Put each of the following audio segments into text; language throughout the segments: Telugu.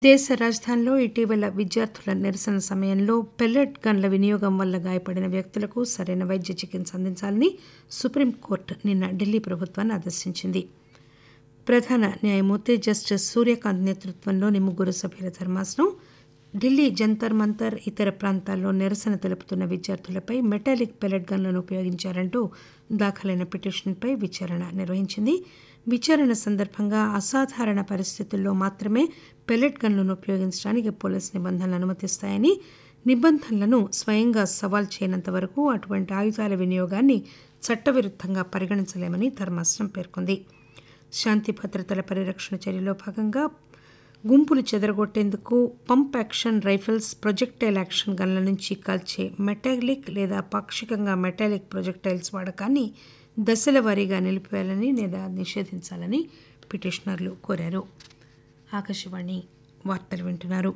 దేశ రాజధానిలో ఇటీవల విద్యార్థుల నిరసన సమయంలో పెల్లెట్ గన్ల వినియోగం వల్ల గాయపడిన వ్యక్తులకు సరైన వైద్య చికిత్స అందించాలని సుప్రీంకోర్టు నిన్న ఢిల్లీ ప్రభుత్వాన్ని ఆదేశించింది ప్రధాన న్యాయమూర్తి జస్టిస్ సూర్యకాంత్ నేతృత్వంలోని ముగ్గురు సభ్యుల ధర్మాసనం ఢిల్లీ జంతర్ మంతర్ ఇతర ప్రాంతాల్లో నిరసన తెలుపుతున్న విద్యార్థులపై మెటాలిక్ పెల్లెట్ గన్లను ఉపయోగించారంటూ దాఖలైన పిటిషన్పై విచారణ నిర్వహించింది విచారణ సందర్భంగా అసాధారణ పరిస్థితుల్లో మాత్రమే పెల్లెట్ గన్లను ఉపయోగించడానికి పోలీసు నిబంధనలు అనుమతిస్తాయని నిబంధనలను స్వయంగా సవాల్ చేయనంత వరకు అటువంటి ఆయుధాల వినియోగాన్ని చట్టవిరుద్దంగా పరిగణించలేమని ధర్మాసనం పేర్కొంది శాంతి భద్రతల పరిరక్షణ చర్యలో భాగంగా గుంపులు చెదరగొట్టేందుకు pump action rifles projectile action గన్ల నుంచి కాల్చే మెటాలిక్ లేదా పాక్షికంగా మెటాలిక్ ప్రొజెక్టైల్స్ వాడకాన్ని దశల వారీగా నిలిపివేయాలని లేదా నిషేధించాలని పిటిషనర్లు కోరారు ఆకాశవాణి వార్తలు వింటున్నారు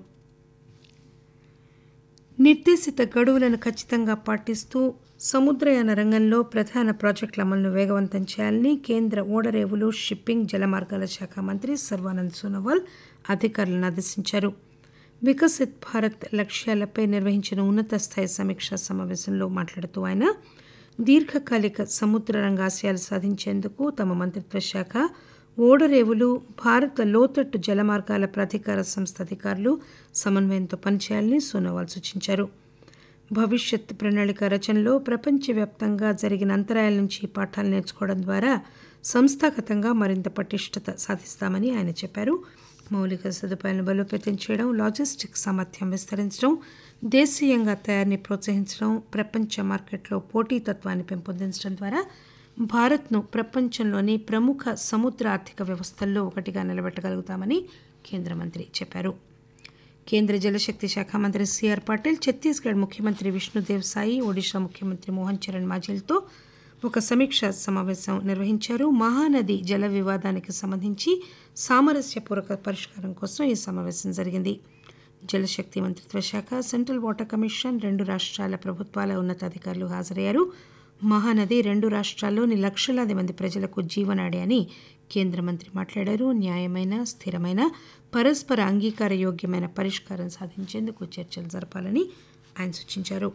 నిర్దేశిత గడువులను ఖచ్చితంగా పాటిస్తూ సముద్రయాన రంగంలో ప్రధాన ప్రాజెక్టుల అమలును వేగవంతం చేయాలని కేంద్ర ఓడరేవులు షిప్పింగ్ జలమార్గాల శాఖ మంత్రి సర్వానంద్ సోనోవాల్ అధికారులను ఆదేశించారు వికసిత్ భారత్ లక్ష్యాలపై నిర్వహించిన ఉన్నత స్థాయి సమీక్షా సమావేశంలో మాట్లాడుతూ ఆయన దీర్ఘకాలిక సముద్ర రంగ ఆశయాలు సాధించేందుకు తమ మంత్రిత్వ శాఖ ఓడరేవులు భారత లోతట్టు జలమార్గాల ప్రాధికార సంస్థ అధికారులు సమన్వయంతో పనిచేయాలని సోనోవాల్ సూచించారు భవిష్యత్ ప్రణాళిక రచనలో ప్రపంచవ్యాప్తంగా జరిగిన అంతరాయాల నుంచి పాఠాలు నేర్చుకోవడం ద్వారా సంస్థాగతంగా మరింత పటిష్టత సాధిస్తామని ఆయన చెప్పారు మౌలిక సదుపాయాలను బలోపేతం చేయడం లాజిస్టిక్ సామర్థ్యం విస్తరించడం దేశీయంగా తయారీని ప్రోత్సహించడం ప్రపంచ మార్కెట్లో పోటీతత్వాన్ని పెంపొందించడం ద్వారా భారత్ను ప్రపంచంలోని ప్రముఖ సముద్ర ఆర్థిక వ్యవస్థల్లో ఒకటిగా నిలబెట్టగలుగుతామని కేంద్ర మంత్రి చెప్పారు కేంద్ర జలశక్తి శాఖ మంత్రి సిఆర్ పాటిల్ ఛత్తీస్గఢ్ ముఖ్యమంత్రి విష్ణుదేవ్ సాయి ఒడిషా ముఖ్యమంత్రి మోహన్ చరణ్ మాజిల్తో ఒక సమీక్షా సమావేశం నిర్వహించారు మహానది జల వివాదానికి సంబంధించి సామరస్యపూర్వక పరిష్కారం కోసం ఈ సమావేశం జరిగింది జలశక్తి మంత్రిత్వ శాఖ సెంట్రల్ వాటర్ కమిషన్ రెండు రాష్ట్రాల ప్రభుత్వాల ఉన్నతాధికారులు హాజరయ్యారు మహానది రెండు రాష్ట్రాల్లోని లక్షలాది మంది ప్రజలకు జీవనాడి అని కేంద్ర మంత్రి మాట్లాడారు న్యాయమైన స్థిరమైన పరస్పర అంగీకార యోగ్యమైన పరిష్కారం సాధించేందుకు చర్చలు జరపాలని ఆయన సూచించారు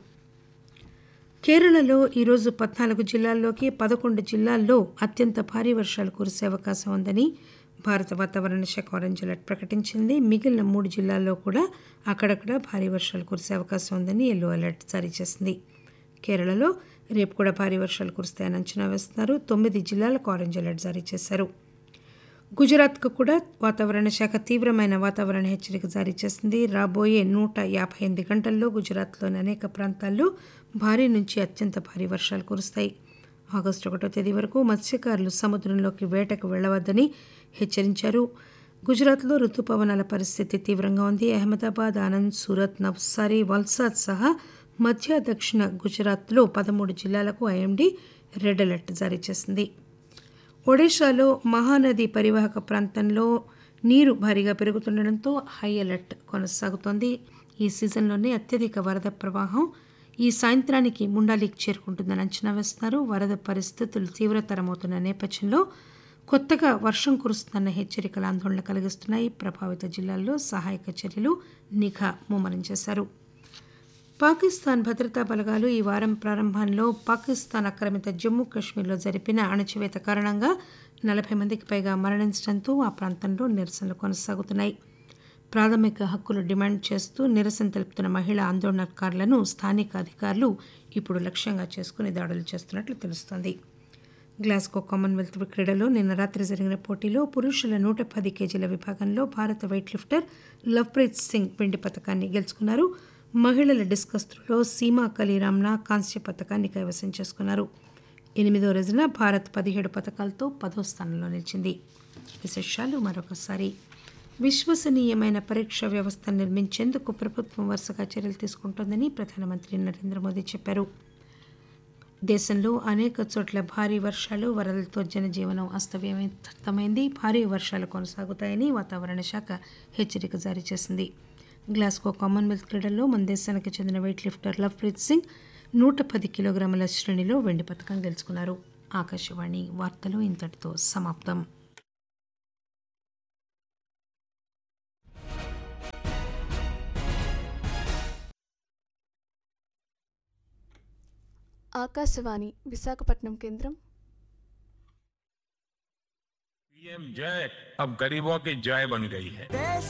కేరళలో ఈరోజు పద్నాలుగు జిల్లాల్లోకి పదకొండు జిల్లాల్లో అత్యంత భారీ వర్షాలు కురిసే అవకాశం ఉందని భారత వాతావరణ శాఖ ఆరెంజ్ అలర్ట్ ప్రకటించింది మిగిలిన మూడు జిల్లాల్లో కూడా అక్కడక్కడ భారీ వర్షాలు కురిసే అవకాశం ఉందని ఎల్లో అలర్ట్ జారీ చేసింది కేరళలో రేపు కూడా భారీ వర్షాలు కురుస్తాయని అంచనా వేస్తున్నారు తొమ్మిది జిల్లాలకు ఆరెంజ్ అలర్ట్ జారీ చేశారు గుజరాత్కు కూడా వాతావరణ శాఖ తీవ్రమైన వాతావరణ హెచ్చరిక జారీ చేసింది రాబోయే నూట యాభై ఎనిమిది గంటల్లో గుజరాత్లోని అనేక ప్రాంతాల్లో భారీ నుంచి అత్యంత భారీ వర్షాలు కురుస్తాయి ఆగస్టు ఒకటో తేదీ వరకు మత్స్యకారులు సముద్రంలోకి వేటకు వెళ్లవద్దని హెచ్చరించారు గుజరాత్లో రుతుపవనాల పరిస్థితి తీవ్రంగా ఉంది అహ్మదాబాద్ ఆనంద్ సూరత్ నవ్సారి వల్సాద్ సహా మధ్య దక్షిణ గుజరాత్లో పదమూడు జిల్లాలకు ఐఎండీ రెడ్ అలర్ట్ జారీ చేసింది ఒడిశాలో మహానది పరివాహక ప్రాంతంలో నీరు భారీగా పెరుగుతుండటంతో హై అలర్ట్ కొనసాగుతోంది ఈ సీజన్లోనే అత్యధిక వరద ప్రవాహం ఈ సాయంత్రానికి ముండాలికి చేరుకుంటుందని అంచనా వేస్తున్నారు వరద పరిస్థితులు తీవ్రతరమవుతున్న నేపథ్యంలో కొత్తగా వర్షం కురుస్తుందన్న హెచ్చరికలు ఆందోళన కలిగిస్తున్నాయి ప్రభావిత జిల్లాల్లో సహాయక చర్యలు నిఘా ముమ్మరం చేశారు పాకిస్తాన్ భద్రతా బలగాలు ఈ వారం ప్రారంభంలో పాకిస్తాన్ ఆక్రమిత జమ్మూ కాశ్మీర్లో జరిపిన అణచివేత కారణంగా నలభై మందికి పైగా మరణించడంతో ఆ ప్రాంతంలో నిరసనలు కొనసాగుతున్నాయి ప్రాథమిక హక్కులు డిమాండ్ చేస్తూ నిరసన తెలుపుతున్న మహిళా ఆందోళనకారులను స్థానిక అధికారులు ఇప్పుడు లక్ష్యంగా చేసుకుని దాడులు చేస్తున్నట్లు తెలుస్తోంది గ్లాస్గో కామన్వెల్త్ క్రీడలో నిన్న రాత్రి జరిగిన పోటీలో పురుషుల నూట పది కేజీల విభాగంలో భారత వెయిట్ లిఫ్టర్ లవ్ప్రీత్ సింగ్ వెండి పథకాన్ని గెలుచుకున్నారు మహిళల డిస్కస్ త్రోలో సీమా కలీరామ్నా కాంస్య పథకాన్ని కైవసం చేసుకున్నారు ఎనిమిదో రోజున భారత్ పదిహేడు పథకాలతో పదో స్థానంలో నిలిచింది విశేషాలు మరొకసారి విశ్వసనీయమైన పరీక్ష వ్యవస్థ నిర్మించేందుకు ప్రభుత్వం వరుసగా చర్యలు తీసుకుంటోందని ప్రధానమంత్రి నరేంద్ర మోదీ చెప్పారు దేశంలో అనేక చోట్ల భారీ వర్షాలు వరదలతో జనజీవనం అస్తవ్యస్తమైంది భారీ వర్షాలు కొనసాగుతాయని వాతావరణ శాఖ హెచ్చరిక జారీ చేసింది గ్లాస్గో కామన్వెల్త్ క్రీడల్లో మన దేశానికి చెందిన వెయిట్ లిఫ్టర్ లవ్ప్రీత్ సింగ్ నూట పది కిలోగ్రాముల శ్రేణిలో వెండి పథకం గెలుచుకున్నారు ఆకాశవాణి వార్తలు ఇంతటితో సమాప్తం ఆకాశవాణి విశాఖపట్నం కేంద్రం पीएम जय अब गरीबों की जय बन गई है देश